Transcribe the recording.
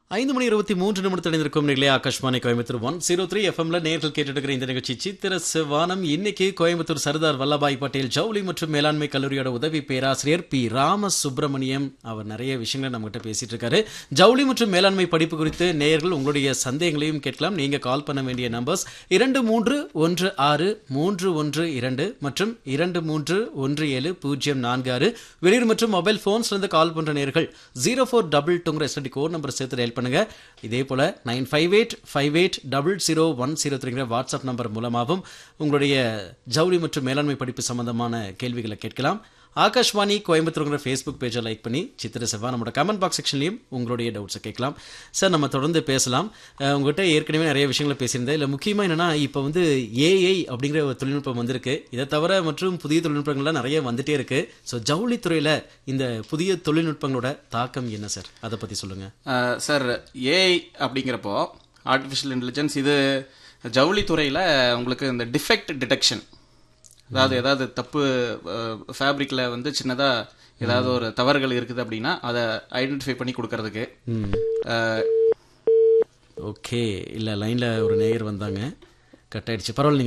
ஐந்து மணி இருபத்தி மூன்று நிமிடத்தில் இருக்கும் நிலைய Akashvani Coimbatore one zero three எஃப்எம்ல நேர்கள் கேட்டுட்டு இருக்கிற இந்த நிகழ்ச்சி சித்திர சிவானம் இன்னைக்கு கோயம்புத்தூர் சர்தார் வல்லபாய் பட்டேல் ஜவுளி மற்றும் மேலாண்மை கல்லூரியோட உதவி பேராசிரியர் பி ராம சுப்பிரமணியம் அவர் நிறைய விஷயங்களை நம்மகிட்ட பேசிட்டு இருக்காரு ஜவுளி மற்றும் மேலாண்மை படிப்பு குறித்து நேயர்கள் உங்களுடைய சந்தேகங்களையும் கேட்கலாம் நீங்க கால் பண்ண வேண்டிய நம்பர்ஸ் இரண்டு மூன்று ஒன்று ஆறு மூன்று ஒன்று இரண்டு மற்றும் இரண்டு மூன்று ஒன்று ஏழு பூஜ்ஜியம் நான்கு ஆறு வெளியூர் மற்றும் மொபைல் போன்ஸ்ல இருந்து கால் பண்ற நேர்கள் ஜீரோ ஃபோர் டபுள் டூங்கிற எஸ்டி கோட் நம்பர் சேர்த்து டயல் பண்ணுங்க இதே போல nine five eight five eight double zero one zero த்ரீங்கிற வாட்ஸ்அப் நம்பர் மூலமாகவும் உங்களுடைய ஜவுளி மற்றும் மேலாண்மை படிப்பு சம்பந்தமான கேள்விகளை கேட்கலாம் ஆகாஷ்வாணி கோயம்புத்தூர்ங்கிற ஃபேஸ்புக் பேஜை லைக் பண்ணி சித்திர செவ்வா நம்மளோட கமெண்ட் பாக்ஸ் செக்ஷன்லையும் உங்களுடைய டவுட்ஸை கேட்கலாம் சார் நம்ம தொடர்ந்து பேசலாம் அஹ் உங்ககிட்ட ஏற்கனவே நிறைய விஷயங்களை பேசியிருந்தேன் இல்லை முக்கியமாக என்னன்னா இப்போ வந்து ஏஐ அப்படிங்கிற ஒரு தொழில்நுட்பம் வந்திருக்கு இதை தவிர மற்றும் புதிய தொழில்நுட்பங்கள்லாம் நிறைய வந்துட்டே இருக்கு ஸோ ஜவுளித்துறையில் இந்த புதிய தொழில்நுட்பங்களோட தாக்கம் என்ன சார் அதை பற்றி சொல்லுங்கள் சார் ஏஐ அப்படிங்கிறப்போ ஆர்டிஃபிஷியல் இன்டெலிஜென்ஸ் இது ஜவுளித்துறையில் உங்களுக்கு இந்த டிஃபெக்ட் டிடெக்ஷன் அதாவது ஏதாவது தப்பு ஃபேப்ரிக்கில் வந்து சின்னதாக ஏதாவது ஒரு தவறுகள் இருக்குது அப்படின்னா அதை ஐடென்டிஃபை பண்ணி கொடுக்கறதுக்கு அஹ், ஓகே இல்லை லைனில் ஒரு நேயர் வந்தாங்க கட் ஆயிடுச்சு பரவாயில்ல நீங்க